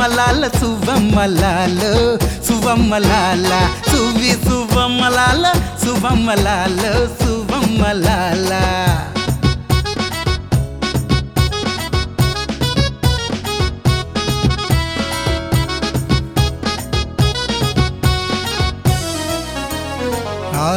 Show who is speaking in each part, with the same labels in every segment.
Speaker 1: సువమ్మలాల సువమ్మలాల సువమ్మలాల సువి సువమ్మలాల సువమ్మలాల సువమ్మలాల ఆ,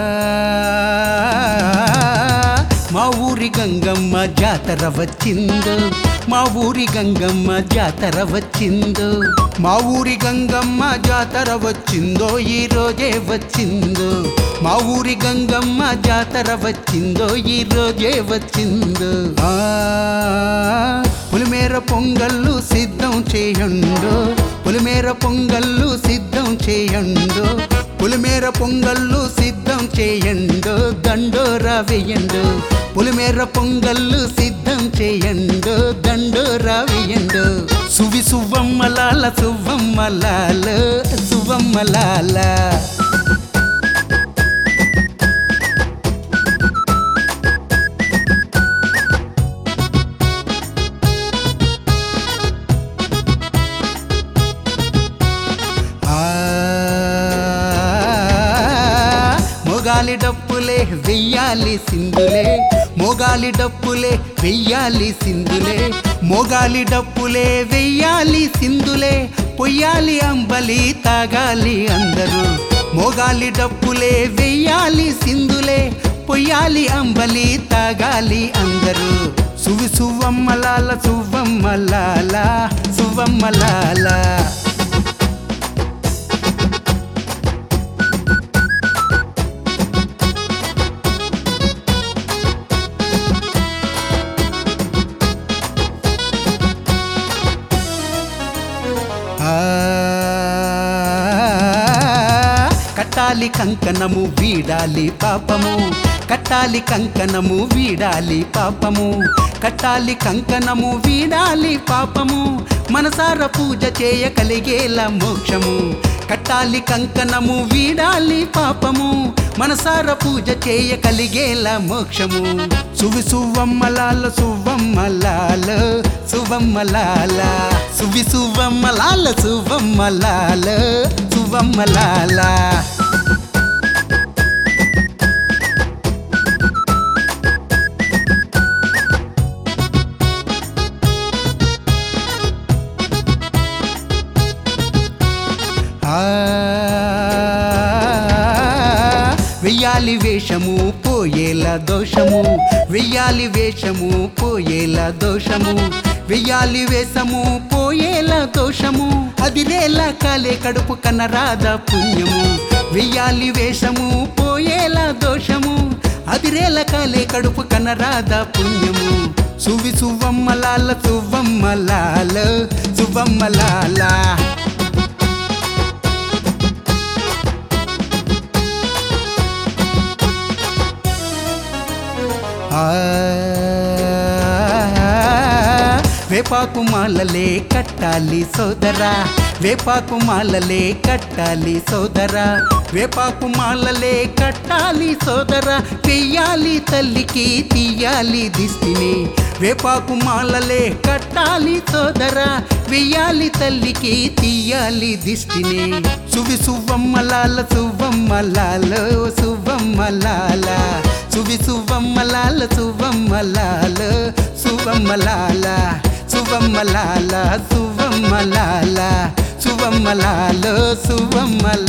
Speaker 1: మా ఊరి గంగమ్మ జాతర వచ్చిందో మా ఊరి గంగమ్మ జాతర వచ్చిందో మా ఊరి గంగమ్మ జాతర వచ్చిందో ఈ రోజే వచ్చిందో మా ఊరి గంగమ్మ జాతర వచ్చిందో ఈ రోజే వచ్చిందో ఆ పులిమేర పొంగళ్ళు సిద్ధం చేయండు పులిమేర పొంగళ్ళు సిద్ధం చేయండు పులిమేర పొంగళ్ళు సిద్ధం చేయండు దండోరా వేయండు పులిమేర పొంగళ్ళు సిద్ధం చేయండు దండోరా వేయండు సువి సువ్వమ్మలాల సువ్వమ్మలాల సువ్వమ్మలాల ఆ మొగాలి డప్పులే వెయ్యాలి సింధులే మొగాలి డప్పులే వెయ్యాలి సింధులే మొగాలి డప్పులే వెయ్యాలి సింధులే పొయ్యాలి అంబలి తాగాలి అందరూ మొగాలి డప్పులే వెయ్యాలి సింధులే పొయ్యాలి అంబలి తాగాలి అందరూ సువి సువ్వమ్మలాల సువ్వమ్మలాల సువ్వమ్మలాల ఆ, కట్టాలి కంకణము వీడాలి పాపము కట్టాలి కంకణము వీడాలి పాపము కట్టాలి కంకణము వీడాలి పాపము మనసార పూజ చేయ కలిగేలా మోక్షము కట్టాలి కంకణము వీడాలి పాపము మనసార పూజ చేయ కలిగేలా మోక్షము సువి సువ్వమ్మలాల సువ్వమ్మలాల సువ్వమ్మలాల సువి సువ్వమ్మలాల సువ్వమ్మలాల సువ్వమ్మలాల ఆ వెయ్యాలి వేషము పోయేలా దోషము వెయ్యాలి వేషము పోయేలా దోషము వెయ్యాలి వేషము పోయేలా దోషము అదిరేలా కాలే కడుపు కనరాద పుణ్యము వెయ్యాలి వేషము పోయేలా దోషము అదిరేల కాలే కడుపు కనరాద పుణ్యము సువి సువ్వమ్మలాల సువ్వమ్మలాల సువ్వమ్మలాల ఆ వేపాకు మాలలే కట్టాలి సోదరా వేపాకు మాలలే కట్టాలి సోదరా వేపాకు మాలలే కట్టాలి సోదరా వెయ్యాలి తల్లికి తీయాలి దిష్టిని వేపాకు మాలలే కట్టాలి సోదరా వెయ్యాలి తల్లికి తీయాలి దిష్టిని సువి సువ్వమ్మలాల సువ్వమ్మలాల సువ్వమ్మలాల సువి సువ్వమ్మలాల సువ్వమ్మలాల సువ్వమ్మలాల సువ్వమ్మలాల సువ్వమ్మలాల సువ్వమ్మలాల సువ్వమ్మలాల